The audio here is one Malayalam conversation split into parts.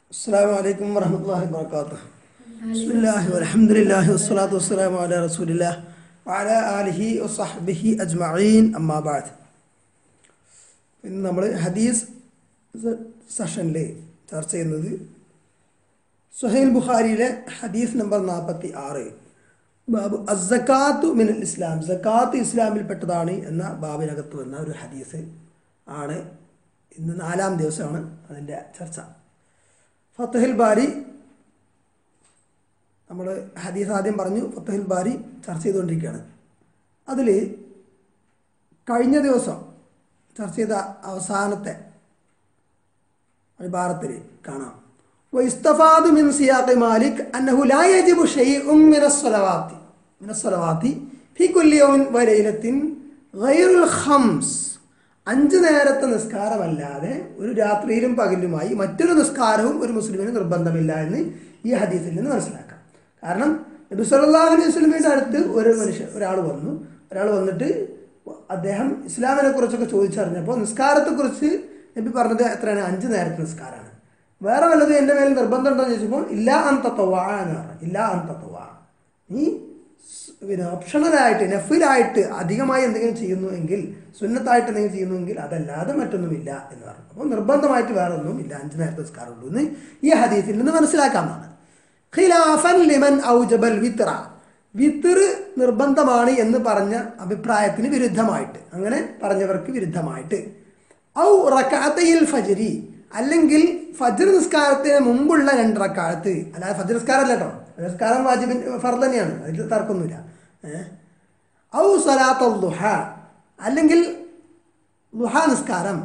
السلام عليكم ورحمة الله وبركاته بسم الله والحمد لله والصلاة والسلام على رسول الله وعلى آله وصحبه أجمعين أما بعد ഇന്ന് നമ്മൾ ഹദീസ് സെഷനിൽ ചർച്ച ചെയ്യുന്നത് സുഹൈൽ ബുഖാരിയിലെ ഹദീസ് നമ്പർ നാൽപ്പത്തി ആറ് ബാബു അസക്കാത്തു മിൻ ഇസ്ലാം സക്കാത്ത് ഇസ്ലാമിൽപ്പെട്ടതാണ് എന്ന ബാബിനകത്ത് വന്ന ഒരു ഹദീസ് ആണ് ഇന്ന് നാലാം ദിവസമാണ് അതിൻ്റെ ചർച്ച ഫത്തഹിൽ ബാരി നമ്മൾ ഹദീസ് ആദ്യം പറഞ്ഞു ഫത്തഹിൽ ബാരി ചർച്ച ചെയ്തുകൊണ്ടിരിക്കുകയാണ് അതിൽ കഴിഞ്ഞ ദിവസം ചർച്ച ചെയ്ത അവസാനത്തെ ഇബാറത്തിൽ കാണാം ويستفاد من سياق مالك أنه لا يجب شيء من الصلوات من الصلوات في كل يوم وليلة غير الخمس അഞ്ച് നേരത്തെ നിസ്കാരമല്ലാതെ ഒരു രാത്രിയിലും പകലുമായി മറ്റൊരു നിസ്കാരവും ഒരു മുസ്ലിമിന് നിർബന്ധമില്ല എന്ന് ഈ ഹദീസിൽ നിന്ന് മനസ്സിലാക്കാം കാരണം നബി സല്ലല്ലാഹു അലൈഹി വസല്ലമയുടെ അടുത്ത് ഒരു മനുഷ്യൻ ഒരാൾ വന്നു ഒരാൾ വന്നിട്ട് അദ്ദേഹം ഇസ്ലാമിനെ കുറിച്ചൊക്കെ ചോദിച്ചറിഞ്ഞപ്പോൾ നിസ്കാരത്തെക്കുറിച്ച് നബി പറഞ്ഞത് എത്രയാണ് അഞ്ച് നേരത്തെ നിസ്കാരമാണ് വേറെ വല്ലതും എൻ്റെ മേൽ നിർബന്ധം ഉണ്ടോ എന്ന് ചോദിച്ചപ്പോൾ ഇല്ല അന്തത്വ എന്ന് പറഞ്ഞു ഇല്ല അന്തത്വ നീ സ് പിന്നെ ഓപ്ഷണലായിട്ട് നഫിലായിട്ട് അധികമായി എന്തെങ്കിലും ചെയ്യുന്നു എങ്കിൽ സുന്നത്തായിട്ട് എന്തെങ്കിലും ചെയ്യുന്നുവെങ്കിൽ അതല്ലാതെ മറ്റൊന്നുമില്ല എന്ന് പറഞ്ഞു അപ്പോൾ നിർബന്ധമായിട്ട് വേറെ ഒന്നും ഇല്ല അഞ്ച് നേരത്തെ നിസ്കാരമുള്ളൂ എന്ന് ഈ ഹദീസിൽ നിന്ന് മനസ്സിലാക്കാമെന്നാണ് ഖിലാഫൻ ലിമൻ ഔജബൽ വിത്ര വിത്തർ നിർബന്ധമാണ് എന്ന് പറഞ്ഞ അഭിപ്രായത്തിന് വിരുദ്ധമായിട്ട് അങ്ങനെ പറഞ്ഞവർക്ക് വിരുദ്ധമായിട്ട് ഔ റക്കാത്തയിൽ ഫജരി അല്ലെങ്കിൽ ഫജർ നിസ്കാരത്തിന് മുമ്പുള്ള രണ്ട് റക്കാലത്ത് അല്ലാതെ ഫജർ നിസ്കാരമല്ല കേട്ടോ ഫജർ നിസ്കാരം വാജിബിൻ ഫർ തന്നെയാണ് അതിൽ തർക്കമൊന്നുമില്ല ഏഹ് ഔ സലാത്ത ദുഹ അല്ലെങ്കിൽ ദുഹ നിസ്കാരം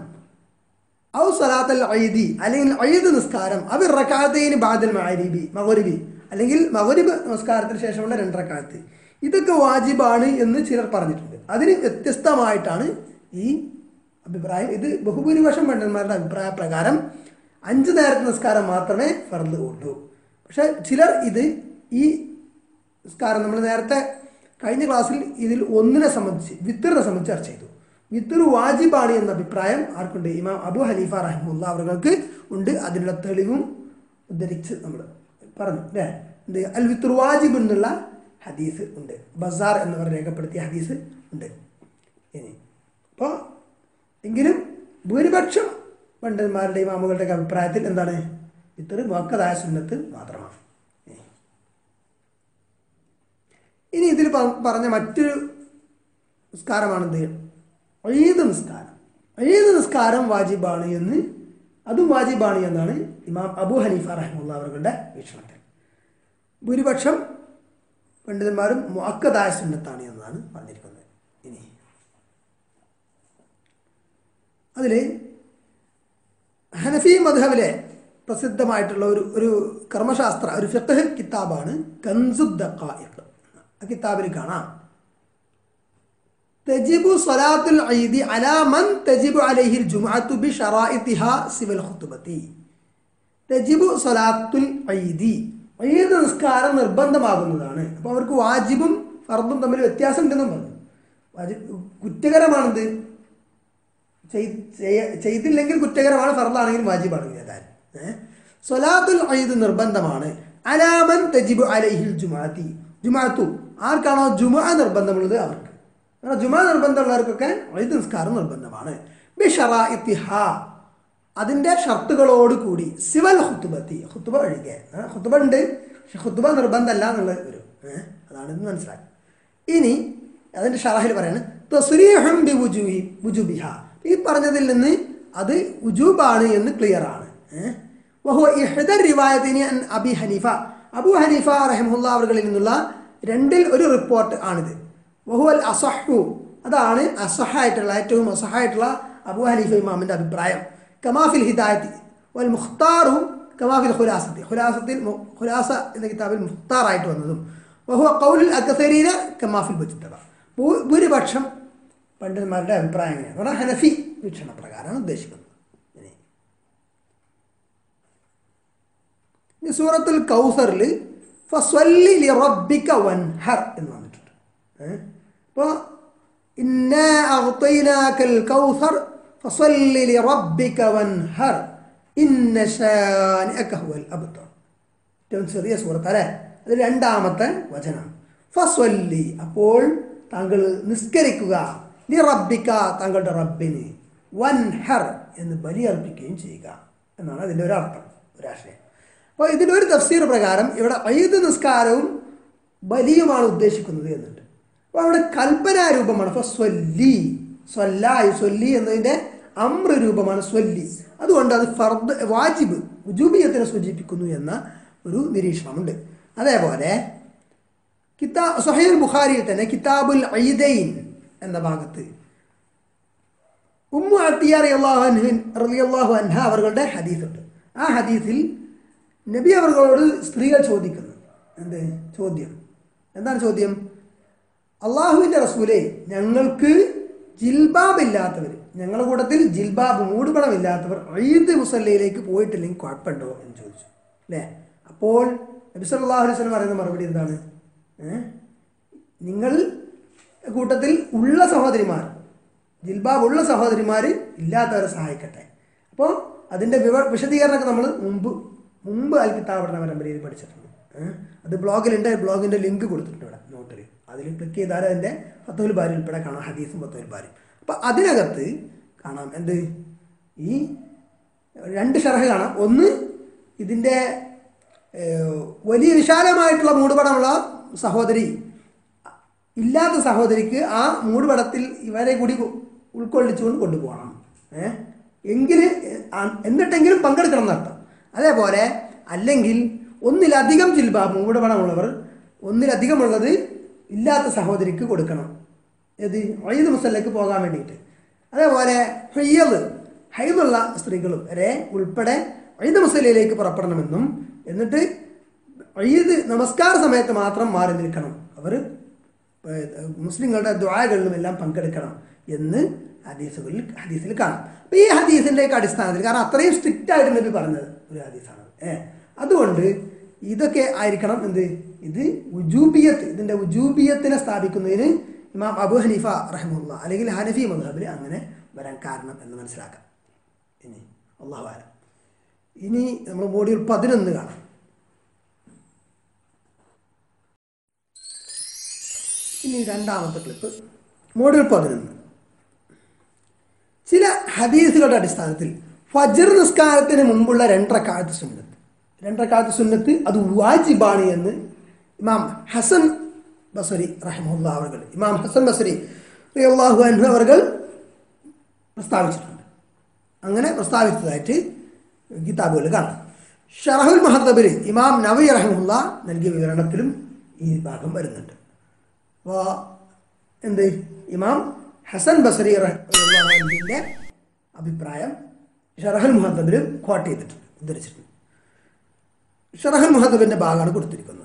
ഔ സലാത്തൽ ഐദി അല്ലെങ്കിൽ ഐദ് നിസ്കാരം അവർ റക്കാത്തയിന് ബാദൽ മഹരിബി മഹരിബി അല്ലെങ്കിൽ മഹരിബ് നമസ്കാരത്തിന് ശേഷമുള്ള രണ്ട് റക്കാത്ത് ഇതൊക്കെ വാജിബാണ് എന്ന് ചിലർ പറഞ്ഞിട്ടുണ്ട് അതിന് വ്യത്യസ്തമായിട്ടാണ് ഈ അഭിപ്രായം ഇത് ബഹുഭൂരിപക്ഷം പണ്ഡിതന്മാരുടെ അഭിപ്രായ പ്രകാരം അഞ്ച് നേരത്തെ നിസ്കാരം മാത്രമേ ഫർദ് ഉള്ളൂ പക്ഷെ ചിലർ ഇത് ഈ നിസ്കാരം നമ്മൾ നേരത്തെ കഴിഞ്ഞ ക്ലാസ്സിൽ ഇതിൽ ഒന്നിനെ സംബന്ധിച്ച് വിത്തറിനെ സംബന്ധിച്ച് ചർച്ച ചെയ്തു വിത്തർ വാജിബാണ് എന്ന അഭിപ്രായം ആർക്കുണ്ട് ഇമാം അബു ഹനീഫ റഹ്മുല്ല അവർക്ക് ഉണ്ട് അതിനുള്ള തെളിവും ഉദ്ധരിച്ച് നമ്മൾ പറഞ്ഞു അല്ലേ എന്ത് അൽ വിത്തർ വാജിബ് എന്നുള്ള ഹദീസ് ഉണ്ട് ബസാർ എന്നിവർ രേഖപ്പെടുത്തിയ ഹദീസ് ഉണ്ട് ഇനി അപ്പോൾ എങ്കിലും ഭൂരിപക്ഷം പണ്ഡിതന്മാരുടെ ഇമാമുകളുടെ അഭിപ്രായത്തിൽ എന്താണ് ഇത്ര മുക്കതായ സുന്നത്ത് മാത്രമാണ് ഇനി ഇതിൽ പറഞ്ഞ മറ്റൊരു നിസ്കാരമാണെന്ത് ഈദ് നിസ്കാരം ഈദ് നിസ്കാരം വാജിബാണ് എന്ന് അതും വാജിബാണ് എന്നാണ് ഇമാം അബു ഹനീഫ റഹ്മുള്ള അവരുടെ വീക്ഷണത്തിൽ ഭൂരിപക്ഷം പണ്ഡിതന്മാരും മുഅക്കദായ സുന്നത്താണ് എന്നതാണ് പറഞ്ഞിരിക്കുന്നത് ഇനി അതിൽ ഹനഫി മധബിലെ പ്രസിദ്ധമായിട്ടുള്ള ഒരു ഒരു കർമ്മശാസ്ത്ര ഒരു ഫിഖ് കിതാബാണ് കൻസുദ്ദഖായിഖ് ആ കിതാബിൽ കാണാം തജിബു സ്വലാത്തുൽ ഐദി അലാ മൻ തജിബു അലൈഹിൽ ജുമുഅത്തു ബി ഷറായിത്തിഹാ സിവൽ ഖുതുബത്തി തജിബു സ്വലാത്തുൽ ഐദി ഈദ് നിസ്കാരം നിർബന്ധമാകുന്നതാണ് അപ്പോൾ അവർക്ക് വാജിബും ഫർദും തമ്മിൽ വ്യത്യാസം ഉണ്ടെന്നും പറഞ്ഞു വാജിബ് കുറ്റകരമാണെന്ത് ചെയ്തില്ലെങ്കിൽ കുറ്റകരമാണ് ഫർദാണെങ്കിലും വാജിബാണെങ്കിലും ഏതായാലും ഏഹ് സ്വലാത്തുൽ ഐദ് നിർബന്ധമാണ് അലാമൻ തജിബു അലൈഹിൽ ജുമാത്തി ജുമാത്തു ആർക്കാണോ ജുമാ നിർബന്ധമുള്ളത് അവർക്ക് കാരണം ജുമാ നിർബന്ധമുള്ളവർക്കൊക്കെ ഐദ് നിസ്കാരം നിർബന്ധമാണ് ബിഷറ ഇത്തിഹ അതിൻ്റെ ഷർത്തുകളോട് കൂടി സിവൽ ഹുത്തുബത്തി ഹുത്തുബ ഒഴികെ ഹുത്തുബ ഉണ്ട് പക്ഷെ ഹുത്തുബ നിർബന്ധമല്ല എന്നുള്ളത് വരും ഏഹ് അതാണ് ഇത് മനസ്സിലാക്കുക ഇനി അതിൻ്റെ ഷറാഹിൽ പറയാണ് തസ്രീഹം ബി വുജൂഹി വുജുബിഹ ഈ പറഞ്ഞതിൽ നിന്ന് അത് ഉജൂബാണ് എന്ന് ക്ലിയർ ആണ് വഹു ഇഹദർ റിവായത്തിന് അബി ഹനീഫ അബു ഹനീഫ റഹമുല്ല അവകളിൽ നിന്നുള്ള രണ്ടിൽ ഒരു റിപ്പോർട്ട് ആണിത് വഹു അൽ അസഹു അതാണ് അസഹായിട്ടുള്ള ഏറ്റവും അസഹായിട്ടുള്ള അബു ഹനീഫ ഇമാമിൻ്റെ അഭിപ്രായം കമാഫിൽ ഹിദായത്തി വൽ മുഖ്താറു കമാഫിൽ ഖുലാസത്തി ഖുലാസത്തിൽ ഖുലാസ എന്ന കിതാബിൽ മുഖ്താറായിട്ട് വന്നതും വഹു കൗലിൽ അക്കസരീന കമാഫിൽ ബുജിത്തവ ഭൂരിപക്ഷം പണ്ഡിതന്മാരുടെ അഭിപ്രായം എങ്ങനെയാണ് പറഞ്ഞാൽ ഹനഫി വീക്ഷണ പ്രകാരമാണ് ഉദ്ദേശിക്കുന്നത് ഇനി സൂറത്തുൽ കൗസറിൽ ഫസ്വല്ലി ലി റബ്ബിക വൻഹർ എന്ന് വന്നിട്ടുണ്ട് അപ്പോൾ ഇന്ന അഗ്തൈനാക്കൽ കൗസർ ഫസ്വല്ലി ലി റബ്ബിക വൻഹർ ഇന്ന ഷാനിഅക ഹുവൽ അബ്തർ ഏറ്റവും ചെറിയ സൂറത്ത് അല്ലേ അത് രണ്ടാമത്തെ വചനം ഫസ്വല്ലി അപ്പോൾ താങ്കൾ നിസ്കരിക്കുക ലി റബ്ബിക്ക താങ്കളുടെ റബ്ബിന് വൻ ഹർ എന്ന് ബലിയർപ്പിക്കുകയും ചെയ്യുക എന്നാണ് അതിൻ്റെ ഒരു അർത്ഥം ഒരാശയം അപ്പോൾ ഇതിൻ്റെ ഒരു തഫ്സീർ പ്രകാരം ഇവിടെ ഐദ് നിസ്കാരവും ബലിയുമാണ് ഉദ്ദേശിക്കുന്നത് എന്നുണ്ട് അപ്പോൾ അവിടെ കൽപ്പനാ രൂപമാണ് അപ്പോൾ സ്വല്ലി സ്വല്ലായി സ്വല്ലി എന്നതിൻ്റെ അമ്ര രൂപമാണ് സ്വല്ലി അതുകൊണ്ട് അത് ഫർദ് വാജിബ് ഉജൂബിയത്തിനെ സൂചിപ്പിക്കുന്നു എന്ന ഒരു നിരീക്ഷണമുണ്ട് അതേപോലെ കിതാ സൊഹൈൽ ബുഖാരിയിൽ തന്നെ കിതാബുൽ ഐദൈൻ എന്ന ഭാഗത്ത് ഉമ്മു അത്തിയാർ റളിയല്ലാഹു അൻഹ അവர்களுടെ ഹദീസുണ്ട് ആ ഹദീസിൽ നബി അവர்களോട് സ്ത്രീകൾ ചോദിക്കുന്നു എന്ത് ചോദ്യം എന്താണ് ചോദ്യം അള്ളാഹുവിൻ്റെ റസൂലെ ഞങ്ങൾക്ക് ജിൽബാബ് ഇല്ലാത്തവർ ഞങ്ങളുടെ കൂട്ടത്തിൽ ജിൽബാബ് മൂടുപടമില്ലാത്തവർ ഈദ് മുസല്ലയിലേക്ക് പോയിട്ടില്ലെങ്കിൽ കുഴപ്പമുണ്ടോ എന്ന് ചോദിച്ചു അല്ലേ അപ്പോൾ നബി സല്ലല്ലാഹു അലൈഹി വസല്ലം പറയുന്ന മറുപടി എന്താണ് ഏ? നിങ്ങൾ കൂട്ടത്തിൽ ഉള്ള സഹോദരിമാർ ജിൽബാബ് ഉള്ള സഹോദരിമാർ ഇല്ലാത്തവരെ സഹായിക്കട്ടെ അപ്പോൾ അതിൻ്റെ വിവ വിശദീകരണമൊക്കെ നമ്മൾ മുമ്പ് മുമ്പ് അൽ കിതാബ് പഠന പരമ്പരയിൽ പഠിച്ചിട്ടുണ്ട് ഏ? അത് ബ്ലോഗിലുണ്ട് ബ്ലോഗിൻ്റെ ലിങ്ക് കൊടുത്തിട്ടുണ്ട് ഇവിടെ നോട്ടിൽ അതിൽ ക്ലിക്ക് ചെയ്താൽ അതിൻ്റെ ഫത്തുൽ ബാരി ഉൾപ്പെടെ കാണാം ഹദീസും ഫത്തുൽ ബാരി അപ്പോൾ അതിനകത്ത് കാണാം എന്ത് ഈ രണ്ട് ഷറഹ് കാണാം ഒന്ന് ഇതിൻ്റെ ഏഹ്, വലിയ വിശാലമായിട്ടുള്ള മൂടുപടമുള്ള സഹോദരി ഇല്ലാത്ത സഹോദരിക്ക് ആ മൂടുപടത്തിൽ ഇവരെ കൂടി കൊ- ഉൾക്കൊള്ളിച്ചുകൊണ്ട് കൊണ്ടുപോകണം ഏ എങ്കിൽ എന്നിട്ടെങ്കിലും പങ്കെടുക്കണം എന്നർത്ഥം അതേപോലെ അല്ലെങ്കിൽ ഒന്നിലധികം ജിൽബാബ് മൂടുപടമുള്ളവർ ഒന്നിലധികമുള്ളത് ഇല്ലാത്ത സഹോദരിക്ക് കൊടുക്കണം ഏത് വൈദ് മുസല്ലക്ക് പോകാൻ വേണ്ടിയിട്ട് അതേപോലെ ഹയ്യത് ഹൈദുള്ള സ്ത്രീകൾ വരെ ഉൾപ്പെടെ വൈദ് മുസല്ലയിലേക്ക് പുറപ്പെടണമെന്നും എന്നിട്ട് ഈദ് നമസ്കാര സമയത്ത് മാത്രം മാറി നിൽക്കണം അവർ ഏഹ്, മുസ്ലിങ്ങളുടെ ദ്വാരകളിലും എല്ലാം പങ്കെടുക്കണം എന്ന് ഹദീസുകളിൽ ഹദീസിൽ കാണാം അപ്പോൾ ഈ ഹദീസിൻ്റെയൊക്കെ അടിസ്ഥാനത്തിൽ കാരണം അത്രയും സ്ട്രിക്റ്റ് ആയിട്ട് നബി പറഞ്ഞത് ഒരു ഹദീസാണ് ഏ അതുകൊണ്ട് ഇതൊക്കെ ആയിരിക്കണം എന്ത് ഇത് ഉജൂബിയത്ത് ഇതിൻ്റെ ഉജൂബിയത്തിനെ സ്ഥാപിക്കുന്നതിന് ഇമാം അബു ഹനീഫ റഹ്മുല്ല അല്ലെങ്കിൽ ഹനഫി മദ്ഹബിൽ അങ്ങനെ വരാൻ കാരണം എന്ന് മനസ്സിലാക്കാം ഇനി അള്ളാഹു ആലം ഇനി നമ്മൾ മോഡ്യൂൾ പതിനൊന്ന് കാണാം ഇനി രണ്ടാമത്തെ ക്ലിപ്പ് മോഡ്യൂൾ പതിനൊന്ന് ചില ഹദീസുകളുടെ അടിസ്ഥാനത്തിൽ ഫജർ നിസ്കാരത്തിന് മുമ്പുള്ള രണ്ടരക്കാലത്ത് സുന്നത്ത് രണ്ടരക്കാലത്ത് സുന്നത്ത് അത് വാജിബാണ് എന്ന് ഇമാം ഹസൻ ബസരി റഹ്മുല്ല അവർ ഇമാം ഹസൻ ബസരി അള്ളാഹു അൻഹു അവർ പ്രസ്താവിച്ചിട്ടുണ്ട് അങ്ങനെ പ്രസ്താവിച്ചതായിട്ട് കിതാബുകൾ കാണാം ഷറഹുൽ മഹത്തബിൽ ഇമാം നവി റഹമുല്ല നൽകിയ വിവരണത്തിലും ഈ ഭാഗം വരുന്നുണ്ട് അപ്പോൾ എന്ത് ഇമാം ഹസൻ ബസരി റഹ്മുന്റെ അഭിപ്രായം ഷറഹുൽ മുഹത്തബിലും കോട്ട് ചെയ്തിട്ടുണ്ട് ഉദ്ധരിച്ചിട്ടുണ്ട് ഷറഹുൽ മുഹത്തബിന്റെ ഭാഗമാണ് കൊടുത്തിരിക്കുന്നത്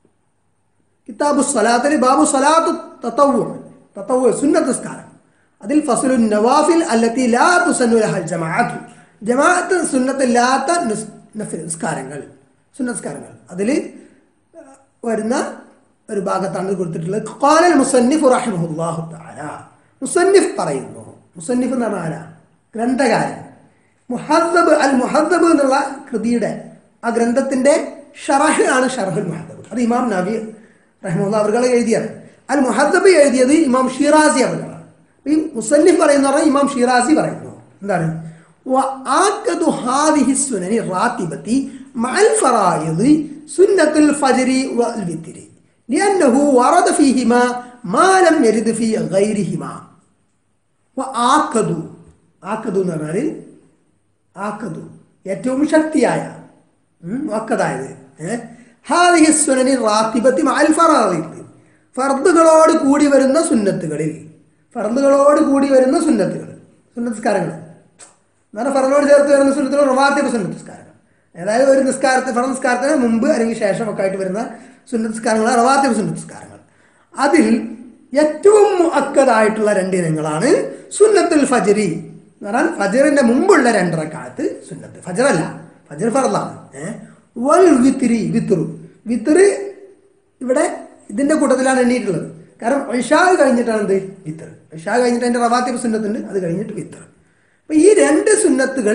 കിതാബു സ്വലാത്തിൽ ബാബു സ്വലാത്തു തത്തവു തത്തവു സുന്നത്ത് നിസ്കാരം അതിൽ ഫസലു നവാഫിൽ അല്ലത്തി ലാ തുസന്നു ലഹൽ ജമാഅത്തു ജമാഅത്ത് സുന്നത്തില്ലാത്ത നിസ്- നഫിൽ നിസ്കാരങ്ങൾ സുന്നസ്കാരങ്ങൾ അതിൽ വരുന്ന ഒരു ഭാഗത്താണ് ഇത് കൊടുത്തിട്ടുള്ളത് ഖാലൽ മുസന്നിഫ് റഹിമഹുല്ലാഹു തആല മുസന്നിഫ് പറയുന്നു മുസന്നിഫ് എന്ന് പറഞ്ഞാൽ ആരാ ഗ്രന്ഥകാരൻ മുഹദ്ദബ് അൽ മുഹദ്ദബ് എന്നുള്ള കൃതിയുടെ ആ ഗ്രന്ഥത്തിന്റെ ഷറഹ് ആണ് ഷറഹുൽ മുഹദ്ദബ് അത് ഇമാം നബി റഹ്മുല്ല അവർ എഴുതിയത് അൽ മുഹദ്ദബ് എഴുതിയത് ഇമാം ഷിറാസി അവർകളാണ് ഈ മുസന്നിഫ് പറയുന്ന പറഞ്ഞാൽ ഇമാം ഷിറാസി പറയുന്നു എന്താണ് وآكد هذه السنن الراتبة مع الفرائض سنة الفجر والوتر لأنه ورد فيهما ما لم يرد في غيرهما ആക്കതു ആക്കതു എന്ന് പറഞ്ഞാൽ ആക്കതു ഏറ്റവും ശക്തിയായ ആക്കതായത് ഹാദിഹി സുനനി റാത്തിബത്തി അൽ ഫറാദിത്ത് ഫർദുകളോട് കൂടി വരുന്ന സുന്നത്തുകളിൽ ഫർദുകളോട് കൂടി വരുന്ന സുന്നത്തുകൾ സുന്നസ്കാരങ്ങൾ എന്ന് പറഞ്ഞാൽ ഫറനോട് ചേർത്ത് വരുന്ന സുന്നത്തുകൾ റവാത്തിബ് സുന്നസ്കാരങ്ങൾ അതായത് ഒരു നിസ്കാരത്തിന് ഫറ നിസ്കാരത്തിന് മുമ്പ് അല്ലെങ്കിൽ ശേഷം ഒക്കെ ആയിട്ട് വരുന്ന സുന്നസ്കാരങ്ങൾ റവാത്തിബ് സുന്നസ്കാരങ്ങൾ അതിൽ ഏറ്റവും അക്കതായിട്ടുള്ള രണ്ട് ഇനങ്ങളാണ് സുന്നത്തുൽ ഫജരി എന്ന് പറഞ്ഞാൽ ഫജറിന്റെ മുമ്പുള്ള രണ്ടരക്കാലത്ത് സുന്നത്ത് ഫജറല്ല ഫജർ ഫറലാണ് ഏഹ് വൽ വിത്തിരി വിത്തുറു വിത്തറ് ഇവിടെ ഇതിന്റെ കൂട്ടത്തിലാണ് എണ്ണീട്ടുള്ളത് കാരണം ഇഷാ കഴിഞ്ഞിട്ടാണ് എന്ത് വിത്തർ ഇഷാ കഴിഞ്ഞിട്ട് അതിന്റെ റവാത്തിബ് സുന്നത്തുണ്ട് അത് കഴിഞ്ഞിട്ട് വിത്തർ അപ്പൊ ഈ രണ്ട് സുന്നത്തുകൾ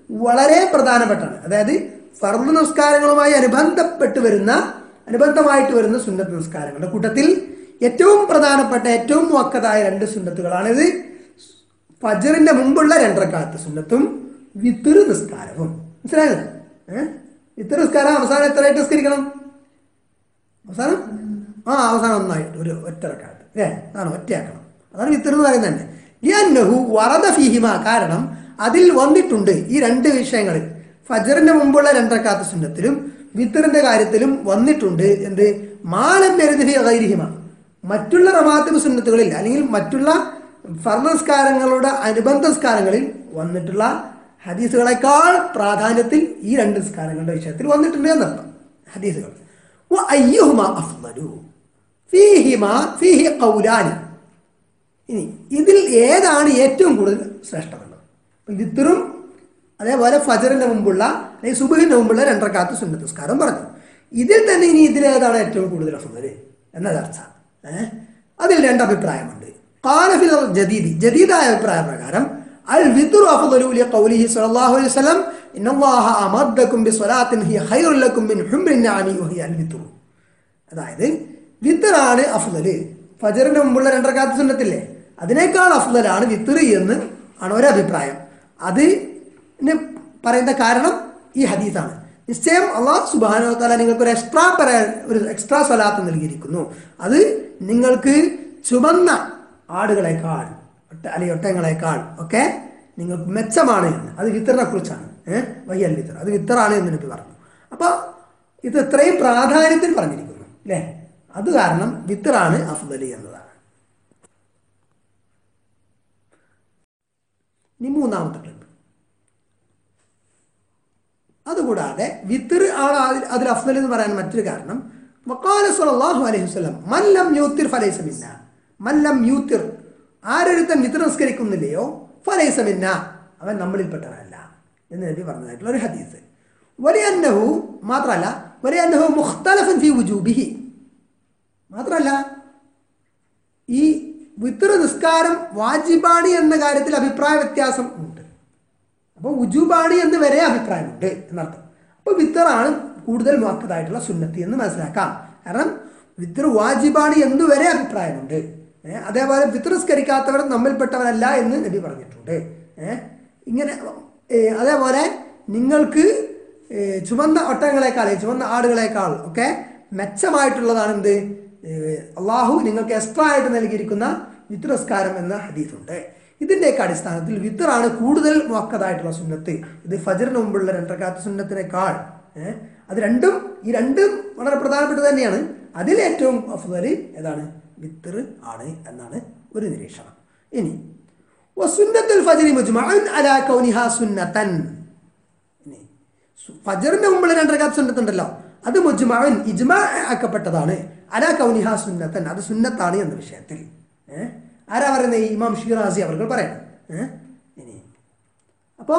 വളരെ പ്രധാനപ്പെട്ടാണ് അതായത് ഫർദ് നിസ്കാരങ്ങളുമായി അനുബന്ധപ്പെട്ട് വരുന്ന അനുബന്ധമായിട്ട് വരുന്ന സുന്നത്ത് നിസ്കാരങ്ങളുടെ കൂട്ടത്തിൽ ഏറ്റവും പ്രധാനപ്പെട്ട ഏറ്റവും മുക്കതായ രണ്ട് സുന്നത്തുകളാണിത് ഫജറിന്റെ മുമ്പുള്ള രണ്ടരക്കാലത്ത് സുന്നത്തും വിത്തിറ് നിസ്കാരവും മനസ്സിലായത് ഏഹ് വിത്തിറ് നിസ്കാരം അവസാനം എത്രയായിട്ട് നിസ്കരിക്കണം അവസാനം ആ അവസാനം ഒന്നായിട്ട് ഒരു ഒറ്റ റക്കാത്ത് അല്ലേ അതാണ് ഒറ്റയാക്കണം അതാണ് വിത്തർ എന്ന് പറയുന്നത് തന്നെ ലിയന്നഹു വറദ ഫിഹിമ കാരണം അതിൽ വന്നിട്ടുണ്ട് ഈ രണ്ട് വിഷയങ്ങളിൽ ഫജറിന്റെ മുമ്പുള്ള രണ്ടരക്കാത്ത സുന്നത്തിലും വിത്തറിന്റെ കാര്യത്തിലും വന്നിട്ടുണ്ട് എന്ത് മാലം മെരുതി ഗൈരിഹിമ മറ്റുള്ള റമാത്തിബ് സുന്നത്തുകളിൽ അല്ലെങ്കിൽ മറ്റുള്ള ഫർണസ്കാരങ്ങളുടെ അനുബന്ധ നിസ്കാരങ്ങളിൽ വന്നിട്ടുള്ള ഹദീസുകളെക്കാൾ പ്രാധാന്യത്തിൽ ഈ രണ്ട് നിസ്കാരങ്ങളുടെ വിഷയത്തിൽ വന്നിട്ടുണ്ട് എന്നർത്ഥം ഹദീസുകൾ وأيهما أفضل فيهما فيه قولان ഇനി ഇതിൽ ഏതാണ് ഏറ്റവും കൂടുതൽ ശ്രേഷ്ഠമുള്ളത് വിത്തറും അതേപോലെ ഫജറിന്റെ മുമ്പുള്ള അല്ലെങ്കിൽ സുബഹിന്റെ മുമ്പുള്ള രണ്ടരക്കാത്ത സുന്നത്തസ്കാരം പറഞ്ഞു ഇതിൽ തന്നെ ഇനി ഇതിലേതാണ് ഏറ്റവും കൂടുതൽ അഫുദൽ എന്ന ചർച്ച ഏഹ് അതിൽ രണ്ട് അഭിപ്രായമുണ്ട് കാലഫിൽ ജദീദി ജദീദായ അഭിപ്രായ പ്രകാരം അൽ വിത്തുറു അഫുദലു ലി ഖൗലിഹി സ്വല്ലല്ലാഹു അലൈഹി വസല്ലം ഇന്നല്ലാഹ അമദ്ദക്കും ബിസ്വലാത്തിൻ ഹിയ ഖൈറുൽ ലക്കും മിൻ ഹുംറിൻ നഅമി വഹിയ അൽ വിത്തുറു അതായത് വിത്തറാണ് അഫ്ദല് ഫജറിന്റെ മുമ്പുള്ള രണ്ടരക്കാത്ത സുന്നത്തില്ലേ അതിനേക്കാൾ അഫ്ദലാണ് വിത്തറ് എന്ന് ആണ് ഒരഭിപ്രായം അതിന് പറയുന്ന കാരണം ഈ ഹദീസാണ് നിശ്ചയം അള്ളാഹ് സുബാനോ തല നിങ്ങൾക്ക് ഒരു എക്സ്ട്രാ പറയാൻ ഒരു എക്സ്ട്രാ സ്വലാത്ത് നൽകിയിരിക്കുന്നു അത് നിങ്ങൾക്ക് ചുമന്ന ആടുകളെക്കാൾ ഒട്ട അല്ലെങ്കിൽ ഒട്ടകങ്ങളെക്കാൾ ഒക്കെ നിങ്ങൾക്ക് മെച്ചമാണ് എന്ന് അത് വിത്തറിനെ കുറിച്ചാണ് ഏഹ് വയ്യൽ വിത്തർ അത് വിത്തറാണ് എന്ന് നബി പറഞ്ഞു അപ്പോൾ ഇത് ഇത്രയും പ്രാധാന്യത്തിൽ പറഞ്ഞിരിക്കുന്നു അല്ലേ അത് കാരണം വിത്തറാണ് അഫ്ദലി എന്നതാണ് ഇനി മൂന്നാമത്തെ ക്ലിപ്പ് അതുകൂടാതെ വിത്തർ ആണ് അതിൽ അതിൽ അഫ്ദൽ എന്ന് പറയാൻ മറ്റൊരു കാരണം വക്കാല സല്ലല്ലാഹു അലൈഹി വസല്ലം മല്ലം യൂത്തിർ ഫലൈസമില്ല മല്ലം യൂത്തിർ ആരൊരുത്തൻ വിത്തർ നിസ്കരിക്കുന്നില്ലയോ ഫലൈസമില്ല അവൻ നമ്മളിൽപ്പെട്ടവനല്ല എന്ന് നബി പറഞ്ഞതായിട്ടുള്ള ഒരു ഹദീസ് വലിയ അന്നഹു മാത്രമല്ല വലിയ അന്നഹു മുഖ്തലഫൻ ഫി വുജൂബിഹി മാത്രമല്ല ഈ വിത്തർ നിസ്കാരം വാജിബാണി എന്ന കാര്യത്തിൽ അഭിപ്രായ വ്യത്യാസം ഉണ്ട് അപ്പോൾ ഉജുബാണി എന്ന് വരെ അഭിപ്രായമുണ്ട് എന്നർത്ഥം അപ്പോൾ വിത്തറാണ് കൂടുതൽ മുഹക്കതായിട്ടുള്ള സുന്നത്തി എന്ന് മനസ്സിലാക്കാം കാരണം വിത്തർ വാജിബാണി എന്ന് വരെ അഭിപ്രായമുണ്ട് ഏഹ് അതേപോലെ വിത്തർ സ്കരിക്കാത്തവർ നമ്മിൽപ്പെട്ടവരല്ല എന്ന് നബി പറഞ്ഞിട്ടുണ്ട് ഏഹ് ഇങ്ങനെ ഏഹ് അതേപോലെ നിങ്ങൾക്ക് ഏഹ് ചുവന്ന ഒട്ടകങ്ങളെക്കാൾ ചുവന്ന ആടുകളെക്കാൾ ഒക്കെ മെച്ചമായിട്ടുള്ളതാണ് എന്ത് ഏഹ് അള്ളാഹു നിങ്ങൾക്ക് എക്സ്ട്രാ ആയിട്ട് നൽകിയിരിക്കുന്ന വിത്രസ്കാരം എന്ന ഹദീസുണ്ട് ഇതിൻ്റെയൊക്കെ അടിസ്ഥാനത്തിൽ വിത്തറാണ് കൂടുതൽ മുക്കതായിട്ടുള്ള സുന്നത്ത് ഇത് ഫജറിന് മുമ്പുള്ള രണ്ടരക്കാത്ത സുന്നത്തിനേക്കാൾ ഏഹ് അത് രണ്ടും ഈ രണ്ടും വളരെ പ്രധാനപ്പെട്ടത് തന്നെയാണ് അതിൽ ഏറ്റവും അഫ്ദൽ ഏതാണ് വിത്തർ ആണ് എന്നാണ് ഒരു നിരീക്ഷണം ഇനി വസുന്നത്തുൽ ഫജ്രി മുജ്മഅൻ അലാ കൗനിഹാ സുന്നത്തൻ ഇനി സു- ഫജറിന്റെ മുമ്പുള്ള രണ്ടരക്കാത്ത സുന്നത്തുണ്ടല്ലോ അത് മുജ്മഅൻ ഇജ്മാ ആക്കപ്പെട്ടതാണ് അലാ കൗനിഹാ സുന്നത്തൻ അത് സുന്നത്താണ് എന്ന വിഷയത്തിൽ ഏഹ് ആരാ പറയുന്നത് ഈ ഇമാം ഷിറാസി അവർ പറയണം ഏഹ് ഇനി അപ്പോൾ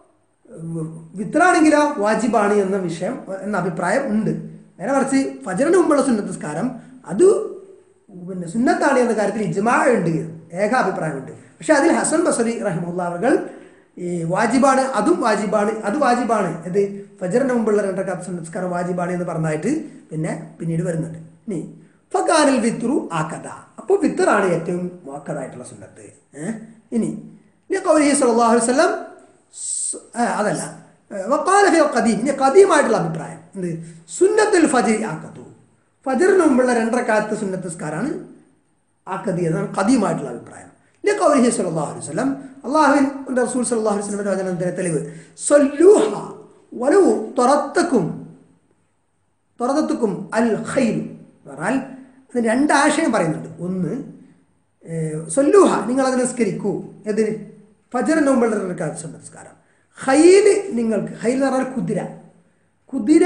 വിത്രാണെങ്കിലോ വാജിബാണ് എന്ന വിഷയം എന്ന അഭിപ്രായം ഉണ്ട് നേരെ മറിച്ച് ഫജറിന് മുമ്പുള്ള സുന്നത്തസ്കാരം അത് പിന്നെ സുന്നത്താണ് എന്ന കാര്യത്തിൽ ഇജ്മാ ഉണ്ട് ഏകാഭിപ്രായമുണ്ട് പക്ഷെ അതിൽ ഹസൻ ബസറി റഹിമുള്ള അവർ ഈ വാജിബാണ് അതും വാജിബാണ് അത് വാജിബാണ് ഇത് ഫജറിന് മുമ്പുള്ള രണ്ടരക്കാത്ത സുന്നസ്കാരം വാജിബാണ് എന്ന് പറഞ്ഞായിട്ട് പിന്നെ പിന്നീട് വരുന്നുണ്ട് ഇനി ഫക്കാനിൽ വിത്തുറു ആക്കഥ അപ്പോൾ വിത്തറാണ് ഏറ്റവും വാക്കതായിട്ടുള്ള സുന്നത്ത് ഏഹ് ഇനി ഇനി കൗലി സല്ലല്ലാഹു അലൈഹി വസല്ലം സ്- ആ, അതല്ല വക്കാല ഫി ഖദീം ഇനി ഖദീമായിട്ടുള്ള അഭിപ്രായം എന്ത് സുന്നത്തുൽ ഫജർ ആക്കത്തു ഫജറിന് മുമ്പുള്ള രണ്ടരക്കാലത്ത് സുന്നത്തസ്കാരാണ് ആക്കതി എന്നാണ് ഖദീമായിട്ടുള്ള അഭിപ്രായം ഇല്ല കൗലിഹി സല്ലല്ലാഹു അലൈഹി വസല്ലം അള്ളാഹുവിൻ റസൂൽ സല്ലല്ലാഹു അലൈഹി വസല്ലം വചനത്തിന്റെ തെളിവ് സല്ലൂഹ വലു തുറത്തക്കും തുറന്നത്തുക്കും അൽ ഖൈൽ എന്ന് പറഞ്ഞാൽ അതിന് രണ്ട് ആശയം പറയുന്നുണ്ട് ഒന്ന് ഏഹ്, സൊല്ലൂഹ നിങ്ങൾ അത് നിസ്കരിക്കൂ എതിന് ഫജറിന് മുമ്പുള്ള റക്കാത്ത് നമസ്കാരം ഹൈല് നിങ്ങൾക്ക് ഹൈൽ എന്ന് പറഞ്ഞാൽ കുതിര കുതിര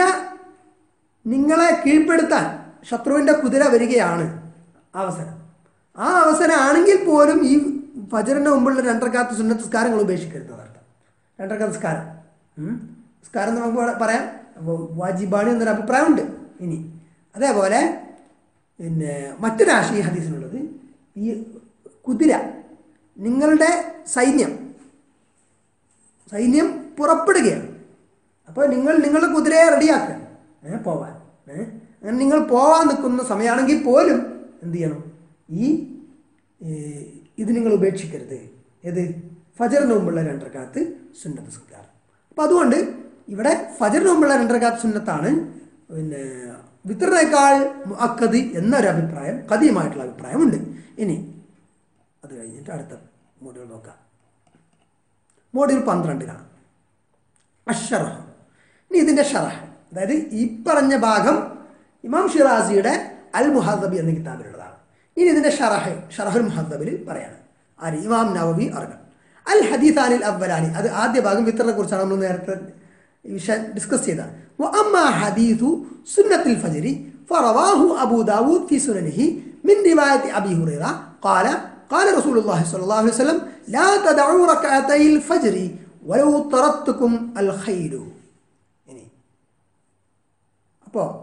നിങ്ങളെ കീഴ്പ്പെടുത്താൻ ശത്രുവിൻ്റെ കുതിര വരികയാണ് ആ അവസരം ആ അവസരമാണെങ്കിൽ പോലും ഈ ഫജറിന് മുമ്പുള്ള രണ്ടരക്കാത്ത സുന്നത്തസ്കാരങ്ങൾ ഉപേക്ഷിക്കരുത് അർത്ഥം രണ്ടരക്കാത്ത സ്കാരം ഉം. സ്കാരം എന്ന് നമുക്ക് ഇവിടെ പറയാം അപ്പോൾ വാജിബാണ് എന്നൊരു അഭിപ്രായമുണ്ട് ഇനി അതേപോലെ പിന്നെ മറ്റൊരു ആശയ ഹദീസിനുള്ളത് ഈ കുതിര നിങ്ങളുടെ സൈന്യം സൈന്യം പുറപ്പെടുകയാണ് അപ്പോൾ നിങ്ങൾ നിങ്ങളുടെ കുതിരയെ റെഡിയാക്കുക ഏ പോവാൻ ഏ അങ്ങനെ നിങ്ങൾ പോവാൻ നിൽക്കുന്ന സമയമാണെങ്കിൽ പോലും എന്ത് ചെയ്യണം ഈ ഏ, ഇത് നിങ്ങൾ ഉപേക്ഷിക്കരുത് ഏത് ഫജറിന് മുമ്പുള്ള രണ്ടരക്കാലത്ത് സുന്നത്ത് സുക്കാരം അപ്പം അതുകൊണ്ട് ഇവിടെ ഫജറിന് മുമ്പുള്ള രണ്ടരക്കാലത്ത് സുന്നത്താണ് പിന്നെ വിത്തറിനേക്കാൾ അക്കതി എന്നൊരു അഭിപ്രായം കതിയുമായിട്ടുള്ള അഭിപ്രായമുണ്ട് ഇനി അത് കഴിഞ്ഞിട്ട് അടുത്ത മോഡ്യൂൾ നോക്കാം മോഡ്യൂൾ പന്ത്രണ്ടിലാണ് അഷറഹ് ഇനി ഇതിൻ്റെ ഷറഹ് അതായത് ഈ പറഞ്ഞ ഭാഗം ഇമാം ഷിറാസിയുടെ അൽ മുഹദ്ദബി എന്ന കിതാബിലുള്ളതാണ് ഇനി ഇതിൻ്റെ ഷറഹ് ഷറഹുൽ മുഹദ്ദബിൽ പറയാണ് ആര് ഇമാം നവവി അർഗൻ അൽ ഹദീസാനിൽ അവലാനി അത് ആദ്യ ഭാഗം വിത്തറിനെ കുറിച്ചാണ് നമ്മൾ നേരത്തെ ഈ വിഷയം ഡിസ്കസ് ചെയ്തതാണ് وأما حديث سنة الفجر فرواه أبو داود في سننه من رواية أبي هريرة قال قال رسول الله صلى الله عليه وسلم لا تدعوا ركعتي الفجر ولو طردتكم الخيل ഇനി അപ്പോൾ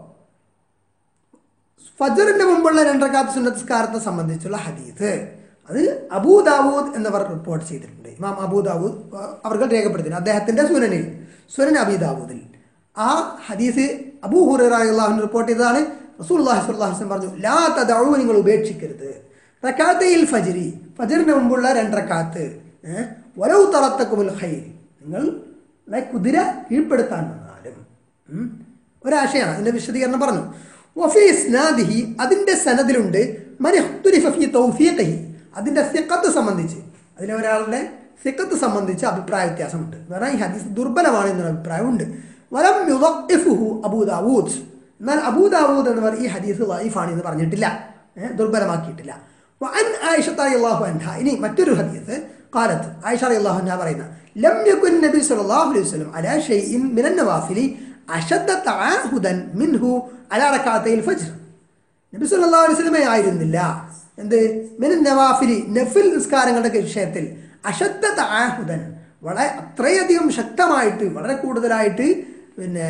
ഫജറിന്റെ മുമ്പുള്ള രണ്ടരക്കാത്ത സുന്നസ്കാരത്തെ സംബന്ധിച്ചുള്ള ഹദീസ് അത് അബൂ ദാവൂദ് എന്നവർ റിപ്പോർട്ട് ചെയ്തിട്ടുണ്ട് ഇമാം അബൂ ദാവൂദ് അവർ രേഖപ്പെടുത്തി അദ്ദേഹത്തിന്റെ സുനനിൽ സുനൻ അബി ദാവൂദിൽ ആ ഹദീസ് അബൂ ഹുറാഹുൻ റിപ്പോർട്ട് ചെയ്തതാണ് റസൂൽ അള്ളാഹി പറഞ്ഞു ലാ തദഴു നിങ്ങൾ ഉപേക്ഷിക്കരുത് റക്കാത്തയിൽ ഫജരി ഫജറിന് മുമ്പുള്ള രണ്ടരക്കാത്ത് വലവ് തറത്തക്കുമുൽ ഖൈർ നിങ്ങൾ ലെ കുതിര കീഴ്പ്പെടുത്താൻ വന്നാലും ഉം. ഒരാശയാണ് അതിന്റെ വിശദീകരണം പറഞ്ഞു വഫി ഇസ്നാദിഹി അതിന്റെ സനദിലുണ്ട് മനിഹ്തുലിഫ ഫീ തൗഫീഖിഹി അതിന്റെ സിഖത്ത് സംബന്ധിച്ച് അതിലെ ഒരാളുടെ സിഖത്ത് സംബന്ധിച്ച് അഭിപ്രായ വ്യത്യാസമുണ്ട് എന്ന് പറഞ്ഞാൽ ഈ ഹദീസ് ദുർബലമാണ് എന്നൊരു അഭിപ്രായമുണ്ട് വലം യുദഇഫുഹു അബൂ ദാവൂദ് എന്നാൽ അബൂ ദാവൂദ് എന്നവർ ഈ ഹദീസ് ലൈഫാണ് എന്ന് പറഞ്ഞിട്ടില്ല ഏ, ദുർബലമാക്കിയിട്ടില്ല വഅൻ ആയിഷ റളിയല്ലാഹു അൻഹ ഇനി മറ്റൊരു ഹദീസ് കാലത്ത് ആയിഷ റളിയല്ലാഹു അൻഹ പറയുന്ന ലം യകുൻ നബി സല്ലല്ലാഹു അലൈഹി വസല്ലം അലാ ഷൈഇൻ മിനൻ നവാഫിലി അശദ്ദ തആഹുദൻ മിൻഹു അലാ റകഅത്തൈൽ ഫജ്ർ നബി സല്ലല്ലാഹു അലൈഹി വസല്ലമ ആയിരുന്നില്ല എന്ത് മിനൻ നവാഫിലി നഫിൽ നിസ്കാരങ്ങളുടെ വിഷയത്തിൽ അശദ്ദ തആഹുദൻ വളരെ അത്രയധികം ശക്തമായിട്ട് വളരെ കൂടുതലായിട്ട് പിന്നെ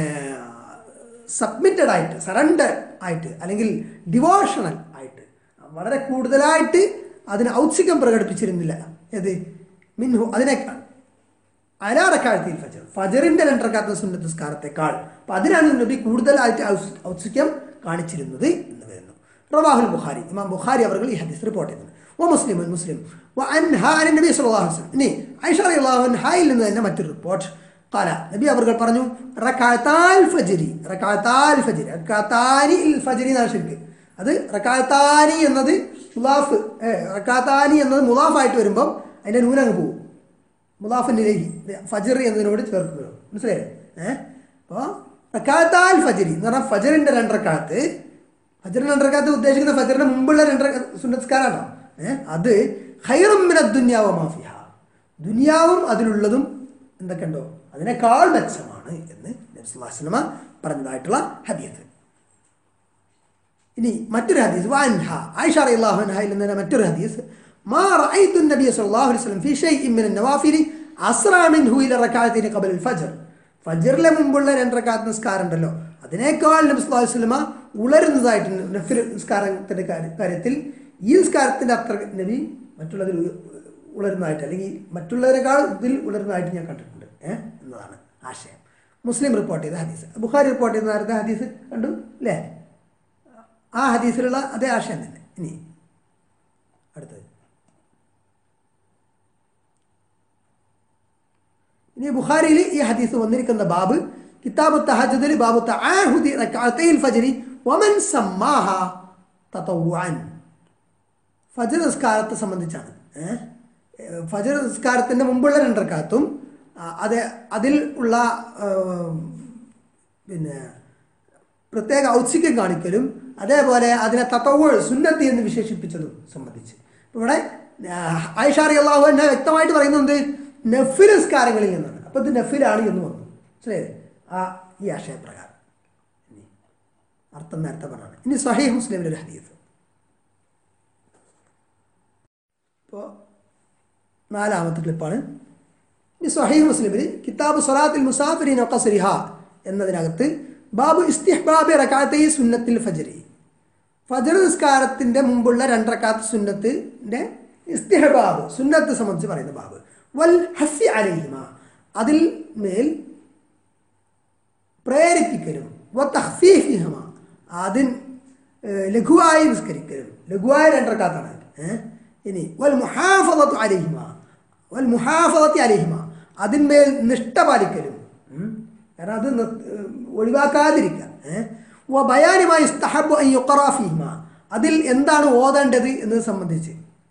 സബ്മിറ്റഡ് ആയിട്ട് സറണ്ടർ ആയിട്ട് അല്ലെങ്കിൽ ഡിവോഷണൽ ആയിട്ട് വളരെ കൂടുതലായിട്ട് അതിന് ഔത്സുക്യം പ്രകടിപ്പിച്ചിരുന്നില്ല ഏത് മിൻഹു അതിനേക്കാൾ അലാറക്കാലത്തിൽ ഫജർ ഫജറിന്റെ രണ്ടരക്കാത്ത സുന്നത്ത് നിസ്കാരത്തെക്കാൾ അപ്പൊ അതിനാണ് നബി കൂടുതലായിട്ട് ഔസ്- ഔത്സുക്യം കാണിച്ചിരുന്നത് എന്ന് വരുന്നു റവാഹുൽ ബുഖാരി ഇമാം ബുഖാരി അവർ ഈ ഹദീസ് റിപ്പോർട്ട് ചെയ്യുന്നത് ഓ മുസ്ലിം മുസ്ലിം وعنها عن النبي صلى الله عليه وسلم ഇനി ഐഷ റളിയല്ലാഹു അൻഹയിൽ നിന്ന് തന്നെ മറ്റൊരു റിപ്പോർട്ട് قال നബി അവർ പറഞ്ഞു റകഅത്താൽ ഫജ്രി റകഅത്താൽ ഫജ്രി റകഅത്താനി ഇൽ ഫജ്രി എന്നാണ് ശരിക്ക് അത് റകഅത്താനി എന്നത് മുലാഫ് റകഅത്താനി എന്നത് മുലാഫായിട്ട് വരുമ്പോൾ അതിന്റെ നൂനങ്ങ് പോകും മുലാഫിനിലേക്ക് ഫജർ എന്നതിനോട് ചേർക്കുക മനസ്സിലായില്ലേ ഏഹ് അപ്പോൾ റക്കാത്താൽ ഫജരി എന്ന് പറഞ്ഞാൽ ഫജറിന്റെ രണ്ടരക്കാലത്ത് ഫജറിന്റെ രണ്ടരക്കാലത്ത് ഉദ്ദേശിക്കുന്ന ഫജറിന്റെ മുമ്പുള്ള രണ്ടര സുന്നസ്കാരാണോ ഏഹ് അത് ഹൈറമ്മിന ദുന്യാവ മാഫിയ ദുനിയാവും അതിലുള്ളതും എന്തൊക്കെയുണ്ടോ അതിനേക്കാൾ മെച്ചമാണ് എന്ന് നബി സല്ലല്ലാഹു അലൈഹി വസല്ലമ പറഞ്ഞതായിട്ടുള്ള ഹദീസ് ഇനി മറ്റൊരു ഹദീസ് വാൻഹ ആയിഷ റളിയല്ലാഹു അൻഹയിൽ നിന്ന് മറ്റൊരു ഹദീസ് മാ റഅയ്തു നബിയ സല്ലല്ലാഹു അലൈഹി വസല്ലം ഫീ ഷൈഇൻ മിൻ നവാഫിലി അസ്റാ മിൻഹു ഇല റകഅത്തിനി ഖബൽ അൽ ഫജ്ർ ഫജ്റിലെ മുമ്പുള്ള രണ്ട് റകഅത്ത് നിസ്കാരം ഉണ്ടല്ലോ അതിനേക്കാൾ നബി സല്ലല്ലാഹു അലൈഹി വസല്ലമ ഉളരുന്നതായിട്ട് നഫിൽ നിസ്കാരത്തിന്റെ കാര്യ- കാര്യത്തിൽ ഈ നിസ്കാരത്തിന്റെ അത്ര നബി മറ്റുള്ളതിൽ ഉ- ഉളരുന്നതായിട്ട് അല്ലെങ്കിൽ മറ്റുള്ളവരെക്കാൾ ഇതിൽ ഉളരുന്നതായിട്ട് ഞാൻ കണ്ടിട്ടുണ്ട് ഏഹ് എന്നതാണ് ആശയം മുസ്ലിം റിപ്പോർട്ട് ചെയ്ത ഹദീസ് ബുഖാരി റിപ്പോർട്ട് ചെയ്ത നേരത്തെ ഹദീസ് കണ്ടു അല്ലേ ആ ഹദീസിലുള്ള അതേ ആശയം തന്നെ ഇനി അടുത്തത് ഇനി ബുഖാരിയിൽ ഈ ഹദീസ് വന്നിരിക്കുന്ന ബാബ് കിതാബ് തഹജുദിൽ ബാബു തആഹുദി റകഅത്തൈൽ ഫജ്രി വമൻ സമ്മാഹ തതവ്വുഅൻ ഫജർ നിസ്കാരത്തെ സംബന്ധിച്ചാണ് ഏഹ്? ഏഹ് ഫജർ നിസ്കാരത്തിൻ്റെ മുമ്പുള്ള രണ്ടരക്കാത്തും അത് അതിൽ ഉള്ള ആ, പിന്നെ പ്രത്യേക ഔത്സുക്യം കാണിക്കലും അതേപോലെ അതിനെ തത്തവൾ സുന്നത്തി എന്ന് വിശേഷിപ്പിച്ചതും സംബന്ധിച്ച് ഇവിടെ ആയിഷാറി അള്ളാഹു എന്നെ വ്യക്തമായിട്ട് പറയുന്നത് നഫിൽ നിസ്കാരങ്ങളിൽ നിന്നാണ് അപ്പോൾ ഇത് നഫിലാണ് എന്ന് വന്നു മനസ്സിലായില്ലേ ആ ഈ ആശയപ്രകാരം ഇനി അർത്ഥം നേരത്തെ പറഞ്ഞാണ് ഇനി സഹീഹ് മുസ്ലിമിൻ്റെ ഒരു ഹദീസ് ഇപ്പോൾ നാലാമത്തെ ക്ലിപ്പാണ് ഇനി സഹീഹ് മുസ്ലിമിൽ കിതാബ് സലാത്തിൽ മുസാഫിരിൻ ഖസ്രിഹ എന്നതിനകത്ത് ബാബു ഇസ്തിഹ്ബാബി റക്കാത്തൈ സുന്നത്തിൽ ഫജരി ഫജർ നിസ്കാരത്തിൻ്റെ മുമ്പുള്ള രണ്ടരക്കാത്ത് സുന്നത്തിൻ്റെ ഇസ്തിഹബാബ് സുന്നത്ത് സംബന്ധിച്ച് പറയുന്ന ബാബ് വൽ ഹസി അലൈഹിമ അതിൽ മേൽ പ്രേരിപ്പിക്കലും വത്തഹ്ഫീഫിഹമ അതിൻ ഏഹ്, ലഘുവായി നിസ്കരിക്കലും ലഘുവായ രണ്ടരക്കാത്താണ് ഏഹ് ഇനി വൽ മുഹാഫദത്തു അലിഹിമ വൽ മുഹാഫദത്തി അലിഹിമ അതിന്മേൽ നിഷ്ഠ പാലിക്കലും ഉം. കാരണം അത് നിർ- ഏഹ്, ഒഴിവാക്കാതിരിക്കുക ഏഹ് വ ബയാനുമായി ഇസ്തഹബു അൻ യുഖറ ഫീഹിമ അതിൽ എന്താണ് ഓതേണ്ടത് എന്നത് സംബന്ധിച്ച്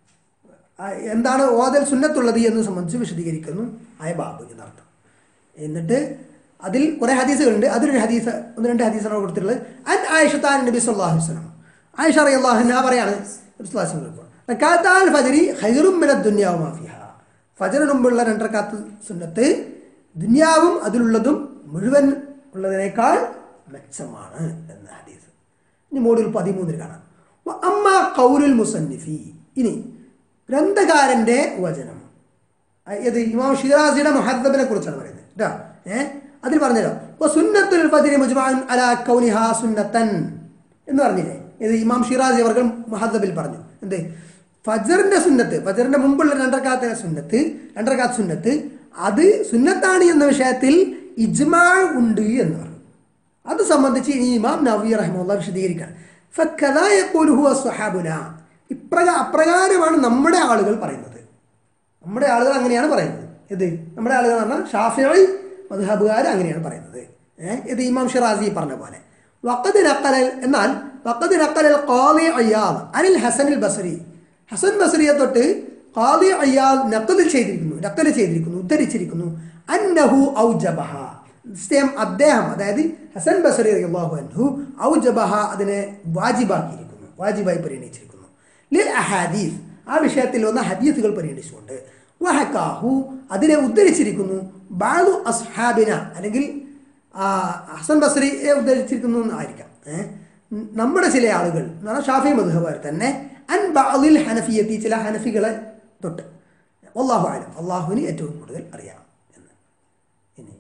ആ, എന്താണ് ഓതൽ സുന്നത്തുള്ളത് എന്ന് സംബന്ധിച്ച് വിശദീകരിക്കുന്നു ആയ ബാബ് എന്നർത്ഥം എന്നിട്ട് അതിൽ കുറേ ഹദീസുകളുണ്ട് അതിലൊരു ഹദീസ് ഒന്ന് രണ്ട് ഹദീസാണ് കൊടുത്തിട്ടുള്ളത് അൻ ആയിഷത്താൻ നബി സല്ലല്ലാഹു അലൈഹി വസല്ലം ആയിഷ റളിയല്ലാഹു അൻഹ പറയാണ് നബി സല്ലല്ലാഹു അലൈഹി വസല്ലം റക്കാത്താൽ ഫജ്രി ഖൈറും മിന ദുനിയാവു മാ ഫിഹാ ഫജ്റിന് മുമ്പുള്ള രണ്ട് റക്കാത്ത് സുന്നത്ത് ദുനിയാവും അതിലുള്ളതും മുഴുവൻ ഉള്ളതിനേക്കാൾ മെച്ചമാണ് എന്ന ഹദീസ് ഇനി മോഡിൽ പതിമൂന്നിൽ കാണാം വ അമ്മ കൗലുൽ മുസന്നിഫി ഇനി ഗ്രന്ഥകാരൻ്റെ വചനം ഇത് ഇമാം ഷിറാസിയുടെ മുഹദ്ദബിനെ കുറിച്ചാണ് പറയുന്നത് കേട്ടോ ഏഹ് അതിൽ പറഞ്ഞല്ലോ "വ സുന്നത്തുൽ ഫജ്രി മുജ്മഅൻ അലാ കൗനിഹാ സുന്നത്തൻ എന്ന് പറഞ്ഞില്ലേ ഇത് ഇമാം ഷിറാസി അവർ മുഹദ്ദബിൽ പറഞ്ഞു എന്ത് ഫജറിന്റെ സുന്നത്ത് ഫജറിന്റെ മുമ്പുള്ള രണ്ടരക്കാത്തിലെ സുന്നത്ത് രണ്ടരക്കാത്ത് സുന്നത്ത് അത് സുന്നത്താണ് എന്ന വിഷയത്തിൽ ഇജ്മാ ഉണ്ട് എന്ന് പറഞ്ഞു അത് സംബന്ധിച്ച് ഇനി ഇമാം നവി റഹ്മുള്ള വിശദീകരിക്കുകയാണ് ഫക്കഥാ യഖൂലു ഹുവ സ്വഹാബുന ഇപ്രകാ അപ്രകാരമാണ് നമ്മുടെ ആളുകൾ പറയുന്നത് നമ്മുടെ ആളുകൾ അങ്ങനെയാണ് പറയുന്നത് ഇത് നമ്മുടെ ആളുകൾ എന്ന് പറഞ്ഞാൽ ഷാഫിഴി മധുഹബുകാർ അങ്ങനെയാണ് പറയുന്നത് ഏഹ് ഇത് ഇമാം ഷിറാസി പറഞ്ഞ പോലെ വഖദ് നക്കലൽ എന്നാൽ വഖദ് നക്കലൽ ഖാദി അയ്യാദ് അനിൽ ഹസനിൽ ബസരി ഹസൻ ബസരിയെ തൊട്ട് ഖാദി അയ്യാദ് നക്കൽ ചെയ്തിരിക്കുന്നു നക്കൽ ചെയ്തിരിക്കുന്നു ഉദ്ധരിച്ചിരിക്കുന്നു അന്നഹു ഔജബഹ നിശ്ചയം അദ്ദേഹം അതായത് ഹസൻ ബസരി റളിയല്ലാഹു അൻഹു ഔജബഹ അതിനെ വാജിബാക്കിയിരിക്കുന്നു വാജിബായി പരിഗണിച്ചിരിക്കുന്നു ലിൽ അഹാദീസ് ആ വിഷയത്തിൽ വന്ന ഹദീസുകൾ പരിഗണിച്ചുകൊണ്ട് വഹക്കാഹു അതിനെ ഉദ്ധരിച്ചിരിക്കുന്നു ബാദു അസ്ഹാബിന അല്ലെങ്കിൽ ആ, ഹസൻ ബസറിയെ ഉദ്ധരിച്ചിരിക്കുന്നു എന്നായിരിക്കാം ഏഹ് നമ്മുടെ ചില ആളുകൾ എന്ന് പറഞ്ഞാൽ ഷാഫി മധുഹബാർ തന്നെ അൻ ബാദിൽ ഹനഫിയെത്തി ചില ഹനഫികളെ തൊട്ട് അള്ളാഹു ആലം അള്ളാഹുവിന് ഏറ്റവും കൂടുതൽ അറിയാം എന്ന് ഇനി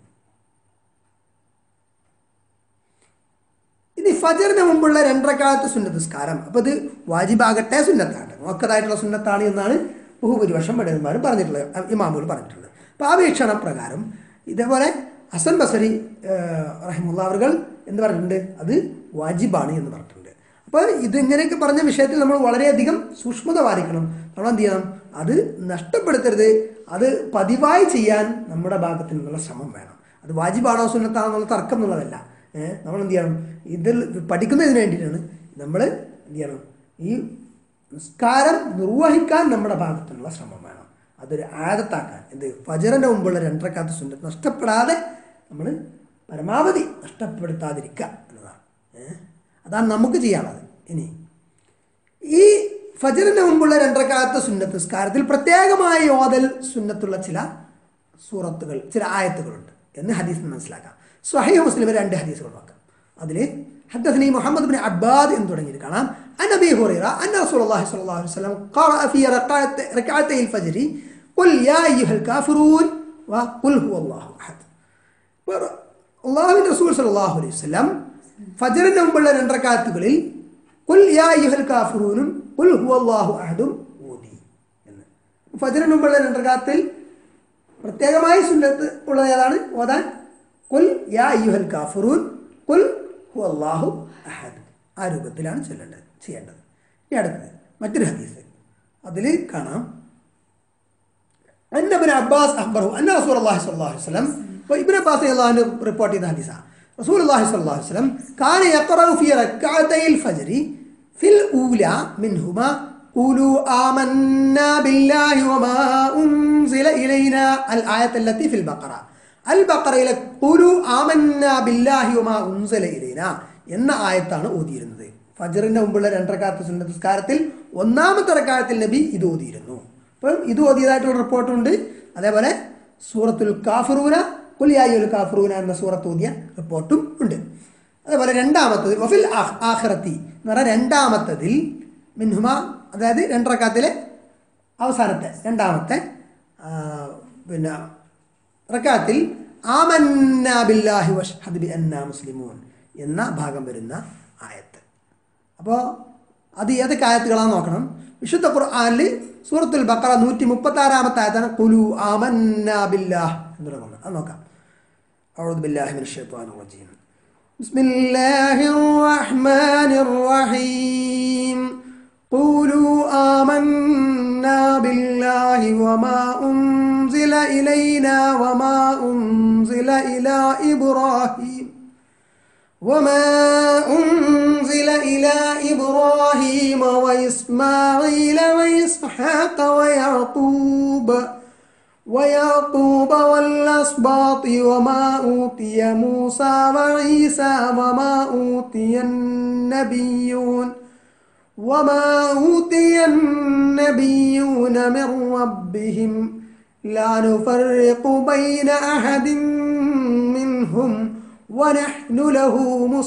ഇനി ഫജറിന് മുമ്പുള്ള രണ്ടരക്കാലത്ത് സുന്നത്ത് നിസ്കാരം അപ്പോൾ ഇത് വാജിബാകട്ടെ സുന്നത്താണ് നോക്കതായിട്ടുള്ള സുന്നത്താണ് എന്നാണ് ബഹുഭൂരിപക്ഷം പണ്ഡിതന്മാരും പറഞ്ഞിട്ടുള്ളത് ഇമാമുകൾ പറഞ്ഞിട്ടുള്ളത് അപ്പോൾ ആ വീക്ഷണ പ്രകാരം ഇതേപോലെ ഹസൻ ബസരി റഹിമുള്ള അവർ എന്ത് പറഞ്ഞിട്ടുണ്ട് അത് വാജിബാണ് എന്ന് പറഞ്ഞിട്ടുണ്ട് അപ്പോൾ ഇതിങ്ങനെയൊക്കെ പറഞ്ഞ വിഷയത്തിൽ നമ്മൾ വളരെയധികം സൂക്ഷ്മത പാലിക്കണം നമ്മൾ എന്ത് ചെയ്യണം അത് നഷ്ടപ്പെടുത്തരുത് അത് പതിവായി ചെയ്യാൻ നമ്മുടെ ഭാഗത്തു നിന്നുള്ള ശ്രമം വേണം അത് വാജിബാണോ സുന്നത്താണോ എന്നുള്ള തർക്കം എന്നുള്ളതല്ല ഏഹ് നമ്മൾ എന്ത് ചെയ്യണം ഇതിൽ പഠിക്കുന്നതിന് വേണ്ടിയിട്ടാണ് നമ്മൾ എന്ത് ചെയ്യണം ഈ നിസ്കാരം നിർവഹിക്കാൻ നമ്മുടെ ഭാഗത്തുനിന്നുള്ള ശ്രമം വേണം അതൊരു ആദത്താക്കാൻ എന്ത് ഫജറിൻ്റെ മുമ്പുള്ള രണ്ടരക്കാത്ത സുന്നത്ത് നഷ്ടപ്പെടാതെ നമ്മൾ പരമാവധി നഷ്ടപ്പെടുത്താതിരിക്കുക എന്നതാണ് ഏഹ് അതാണ് നമുക്ക് ചെയ്യാനുള്ളത് ഇനി ഈ ഫജറിന് മുമ്പുള്ള രണ്ടരക്കാലത്തെ സുന്നത്ത് നിസ്കാരത്തിൽ പ്രത്യേകമായി ഓതൽ സുന്നത്തുള്ള ചില സൂറത്തുകൾ ചില ആയത്തുകളുണ്ട് എന്ന് ഹദീസ് മനസ്സിലാക്കാം സ്വഹീഹ് മുസ്ലിം രണ്ട് ഹദീസുകൾ നോക്കാം അതിൽ حدثني محمد بن عباد എന്ന് തുടങ്ങിയിട്ട് കാണാം عن ابي هريره ان رسول الله صلى الله عليه وسلم قرأ في ركعت ركعتي الفجر قل يا ايها الكافرون وقل هو الله احد അള്ളാഹുവിൻ റസൂൽ സല്ലല്ലാഹു അലൈഹി വസല്ലം ഫജറിന് മുമ്പുള്ള രണ്ടരക്കാത്തുകളിൽ കുൽ യാ അയ്യുഹൽ കാഫിറൂനും കുൽ ഹുവല്ലാഹു അഹദും ഓതി എന്ന് ഫജറിന് മുമ്പുള്ള രണ്ടരക്കാത്തിൽ പ്രത്യേകമായി സുന്നത്ത് ഉള്ളത് ഏതാണ് ഓതാൻ കുൽ യാ അയ്യുഹൽ കാഫിറൂൻ കുൽ ഹുവല്ലാഹു അഹദ് ആ രൂപത്തിലാണ് ചൊല്ലേണ്ടത് ചെയ്യേണ്ടത് ഇനി അടുത്തത് മറ്റൊരു ഹദീസ് അതിൽ കാണാം أن ابن عباس أخبره أن رسول الله صلى الله عليه وسلم وابن عباس رضي الله عنه ريبورت إذا حديثا رسول الله صلى الله عليه وسلم كان يقرأ في ركعتي الفجر في الأولى منهما قولوا آمنا بالله وما أنزل إلينا الآية التي في البقرة البقرة إلى قولوا آمنا بالله وما أنزل إلينا എന്ന ആയത്താണ് ഓതിയിരുന്നത് ഫജറിന്റെ മുമ്പുള്ള രണ്ടരക്കാലത്ത് സുന്നസ്കാരത്തിൽ ഒന്നാമത്തെ റക്കാലത്തിൽ നബി ഇത് ഓതിയിരുന്നു അപ്പം ഇത് ഓതിയതായിട്ടുള്ള റിപ്പോർട്ടുണ്ട് അതേപോലെ സൂറത്തുൽ കാഫറൂന കുലിയായുൽ കാഫറൂന എന്ന സൂറത്ത് ഓതിയ റിപ്പോർട്ടും ഉണ്ട് അതേപോലെ രണ്ടാമത്തത് വഫിൽ ആഹ്- ആഖിറത്തി എന്ന് പറഞ്ഞാൽ രണ്ടാമത്തതിൽ മിൻഹുമ അതായത് രണ്ടരക്കാത്തിലെ അവസാനത്തെ രണ്ടാമത്തെ ആ, പിന്നെ റക്കാത്തിൽ ആമന്ന ബില്ലാഹി വഷ്ഹദ് ബി അന്നാ മുസ്ലിമൂൻ എന്ന ഭാഗം വരുന്ന ആയത്ത് അപ്പോൾ അത് ഏതൊക്കെ ആയത്തുകളാണെന്ന് നോക്കണം വിശുദ്ധ ഖുർആനിൽ സൂറത്തുൽ ബക്കറ നൂറ്റി മുപ്പത്തി ആറാമത്തെ ആയത്താണ് കുലു ആമന്ന ബില്ലാഹ് എന്ന് തുടങ്ങുന്നത് അത് നോക്കാം أعوذ بالله من الشيطان الرجيم بسم الله الرحمن الرحيم قولوا آمنا بالله وما أنزل إلينا وما أنزل إلى إبراهيم وما أنزل إلى إبراهيم وإسماعيل وإسحاق ويعقوب ويعقوب والأسباط وما أوتي موسى وعيسى وما أوتي النبيون وما أوتي النبيون من ربهم لا نفرق بين أحد منهم ونحن له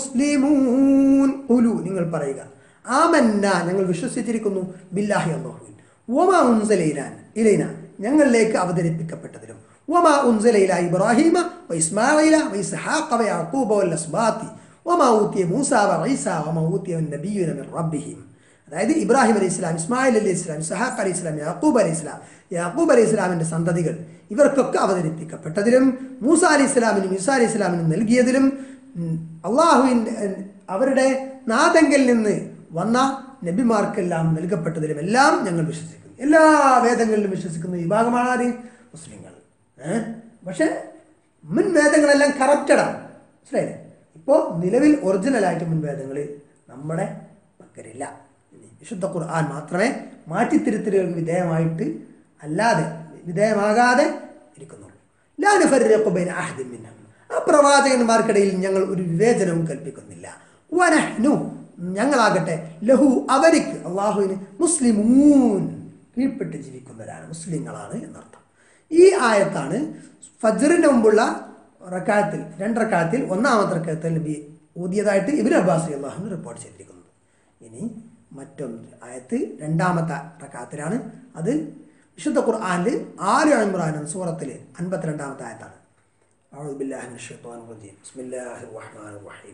مسلمون قلوا നിങ്ങൾ പറയുക ആമന്ന ഞങ്ങൾ വിശ്വസിച്ചിരിക്കുന്നു ബില്ലാഹി അല്ലാഹുവിൽ വമാ ഉൻസല ഇലാൻ ഇലൈന ഞങ്ങളിലേക്ക് അവതരിപ്പിക്കപ്പെട്ടതിലും വമാ ഉൻസല ഇല ഇബ്രാഹിമ വ ഇസ്മാഈല വ ഇസ്ഹാഖ വ യാഖൂബ വൽ അസ്ബാത്തി വമാ ഊതിയ മൂസ വ ഈസ വമാ ഊതിയ നബിയ്യുന മിൻ റബ്ബിഹിം അതായത് ഇബ്രാഹിം അലൈഹി ഇസ്ലാം ഇസ്മായിൽ അലൈഹി ഇസ്ലാം ഇസ്ഹാഖ് അലൈഹി ഇസ്ലാം യാക്കൂബ് അലൈഹി ഇസ്ലാം യാക്കൂബ് അലൈഹി ഇസ്ലാമിൻ്റെ സന്തതികൾ ഇവർക്കൊക്കെ അവതരിപ്പിക്കപ്പെട്ടതിലും മൂസ അലൈഹി ഇസ്ലാമിനും ഈസ അലൈഹി ഇസ്ലാമിനും നൽകിയതിലും അള്ളാഹുവിൻ്റെ അവരുടെ നാദങ്കിൽ നിന്ന് വന്ന നബിമാർക്കെല്ലാം നൽകപ്പെട്ടതിലും എല്ലാം ഞങ്ങൾ വിശ്വസിക്കുന്നു എല്ലാ വേദങ്ങളിലും വിശ്വസിക്കുന്ന വിഭാഗമാണ് ആര് മുസ്ലിങ്ങൾ ഏഹ് പക്ഷെ മുൻ വേദങ്ങളെല്ലാം കറപ്റ്റഡാണ് മനസ്സിലായില്ലേ ഇപ്പോൾ നിലവിൽ ഒറിജിനലായിട്ട് മുൻ വേദങ്ങൾ നമ്മുടെ പക്കലില്ല ഇനി വിശുദ്ധ ഖുർആൻ മാത്രമേ മാറ്റിത്തിരുത്തലുകൾക്ക് വിധേയമായിട്ട് അല്ലാതെ വിധേയമാകാതെ ഇരിക്കുന്നുള്ളൂ ലാനുഫരുബൈൻ ആഹദിൻ മിന്നഹും ആ പ്രവാചകന്മാർക്കിടയിൽ ഞങ്ങൾ ഒരു വിവേചനവും കൽപ്പിക്കുന്നില്ല വനഹ്നു ഞങ്ങളാകട്ടെ ലഹു അവർക്ക് അള്ളാഹുവിന് മുസ്ലിമൂൻ കീഴ്പ്പെട്ട് ജീവിക്കുന്നവരാണ് മുസ്ലിങ്ങളാണ് എന്നർത്ഥം ഈ ആയത്താണ് ഫജറിന് മുമ്പുള്ള റക്കായത്തിൽ രണ്ട് റക്കായത്തിൽ ഒന്നാമത്തെ റക്കായത്തിൽ നബി ഊതിയതായിട്ട് ഇബിൻ അബ്ബാസ് അള്ളാഹുവിന് റിപ്പോർട്ട് ചെയ്തിരിക്കുന്നത് ഇനി മറ്റൊന്ന് ആയത്ത് രണ്ടാമത്തെ റക്കാത്തിലാണ് അത് വിശുദ്ധ ഖുർആാനിൽ ആര് ഇമ്രാൻ എന്ന സൂറത്തിൽ അൻപത്തിരണ്ടാമത്തെ ആയത്താണ് أعوذ بالله من الشيطان الرجيم بسم الله الرحمن الرحيم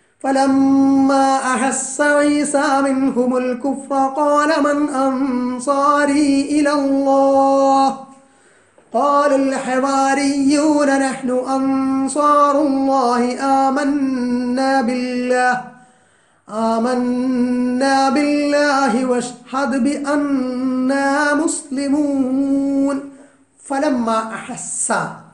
فلما أحس عيسى منهم الكفر قال من أنصاري إلى الله قال الحواريون نحن أنصار الله آمنا بالله آمنا بالله واشهد بأننا مسلمون فلما أحس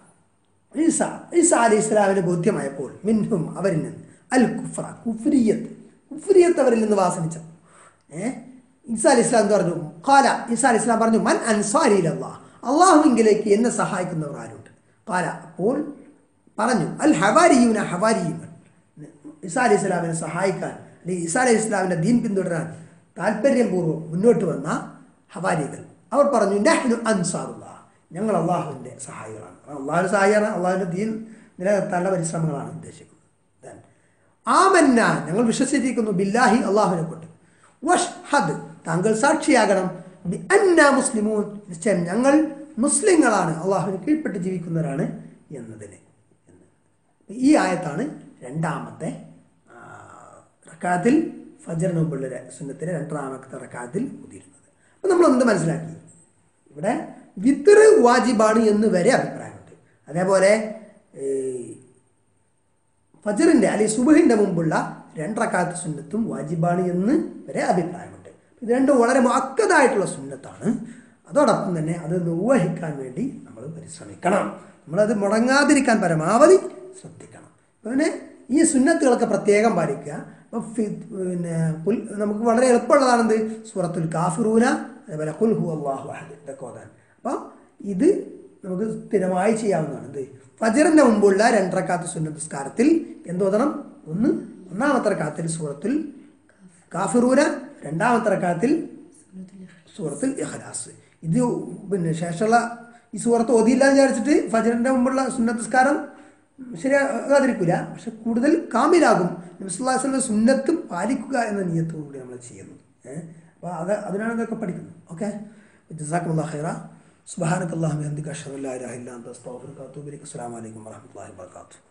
ഈസ ഈസ അലി ഇസ്ലാമിന് ബോധ്യമായപ്പോൾ മിൻഹും അവരിൽ നിന്ന് അൽ കുഫ്ര കുഫ്രിയത്ത് കുഫ്രിയത്ത് അവരിൽ നിന്ന് വാസനിച്ചു ഏഹ് ഈസ അലി ഇസ്ലാം എന്ന് പറഞ്ഞു കാല ഈസ അലി ഇസ്ലാം പറഞ്ഞു മൻ അൻസാരിയിൽ അള്ളാഹ് അള്ളാഹുവിങ്കിലേക്ക് എന്നെ സഹായിക്കുന്നവർ ആരുണ്ട് കാല അപ്പോൾ പറഞ്ഞു അൽ ഹവാരിയുന ഹവാരിയുങ്ങൾ ഈസാ അലി ഇസ്ലാമിനെ സഹായിക്കാൻ അല്ലെങ്കിൽ ഈസാ അലി ഇസ്ലാമിൻ്റെ ദീൻ പിന്തുടരാൻ താല്പര്യപൂർവ്വം മുന്നോട്ട് വന്ന ഹവാരികൾ അവർ പറഞ്ഞു നഹ്നു അൻസാറുള്ള ഞങ്ങൾ അള്ളാഹുവിൻ്റെ സഹായികളാണ് അള്ളാഹുവിൻ്റെ സഹായിയാണ് അള്ളാഹുവിൻ്റെ ദീൻ നിലനിർത്താനുള്ള പരിശ്രമങ്ങളാണ് ഉദ്ദേശിക്കുന്നത് Then, ആമന്ന ഞങ്ങൾ വിശ്വസിച്ചിരിക്കുന്നു ബില്ലാഹി അള്ളാഹുവിനെ കൊണ്ട് വഷ്ഹദ് താങ്കൾ സാക്ഷിയാകണം ബി അന്ന മുസ്ലിമൂൻ നിശ്ചയം ഞങ്ങൾ മുസ്ലിങ്ങളാണ് അള്ളാഹുവിന് കീഴ്പ്പെട്ട് ജീവിക്കുന്നവരാണ് എന്നതിന് എന്ന് ഈ ആയത്താണ് രണ്ടാമത്തെ ആ, റക്കാത്തിൽ ഫജറിന് മുമ്പുള്ള ര- സുന്നത്തിലെ രണ്ടാമത്തെ റക്കാത്തിൽ ഉതിരുന്നത് അപ്പം നമ്മൾ എന്ത് മനസ്സിലാക്കി ഇവിടെ വിത്തറ് വാജിബാണ് എന്ന് വരെ അഭിപ്രായമുണ്ട് അതേപോലെ ഈ ഫജറിൻ്റെ അല്ലെങ്കിൽ സുബഹിൻ്റെ മുമ്പുള്ള രണ്ടറക്കാത്ത സുന്നത്തും വാജിബാണ് എന്ന് വരെ അഭിപ്രായമുണ്ട് ഇത് രണ്ടും വളരെ മക്കതായിട്ടുള്ള സുന്നത്താണ് അതോടൊപ്പം തന്നെ അത് നിർവഹിക്കാൻ വേണ്ടി നമ്മൾ പരിശ്രമിക്കണം നമ്മളത് മുടങ്ങാതിരിക്കാൻ പരമാവധി ശ്രദ്ധിക്കണം പിന്നെ ഈ സുന്നത്തുകളൊക്കെ പ്രത്യേകം പാലിക്കുക അപ്പോൾ ഫി- പിന്നെ കുൽ- നമുക്ക് വളരെ എളുപ്പമുള്ളതാണെന്ത് സൂറത്തുൽ കാഫിറൂന അതേപോലെ കുൽ ഹു അള്ളാഹു അഹദ് ഇതൊക്കെ ഓതാൻ അപ്പോൾ ഇത് നമുക്ക് സ്ഥിരമായി ചെയ്യാവുന്നതാണ് ഇത് ഫജറിൻ്റെ മുമ്പുള്ള രണ്ടരക്കാത്ത സുന്നസ്കാരത്തിൽ എന്തോതണം ഒന്ന് ഒന്നാമത്തെ റക്കാത്തിൽ സൂറത്തുൽ കാഫിറൂന രണ്ടാമത്തെ റക്കാത്തിൽ സൂറത്തുൽ ഇഖ്ലാസ് ഇത് പിന്നെ ശേഷമുള്ള ഈ സൂറത്ത് ഓതിയില്ല എന്ന് വിചാരിച്ചിട്ട് ഫജറിൻ്റെ മുമ്പുള്ള സുന്നസ്കാരം ശരിയാകാതിരിക്കില്ല പക്ഷെ കൂടുതൽ കാമിലാകും നബിസ്വല്ലാസ്ലിൻ്റെ സുന്നത്തും പാലിക്കുക എന്ന നിയത്തും കൂടി നമ്മൾ ചെയ്യുന്നു ഏഹ് അപ്പോൾ അത് അതിനാണ് ഇതൊക്കെ പഠിക്കുന്നത് ഓക്കെ ജസാക്കുള്ള ഖൈറ സുബാനക്കല്ലാഹു ഹംദിക അഷ്ഹദു അല്ലാ ഇലാഹ ഇല്ല അൻത അസ്തഗ്ഫിറുക വ അത്തൂബു ഇലൈക അസ്സലാമു അലൈക്കും വറഹ്മത്തുള്ളാഹി വബറകാതുഹു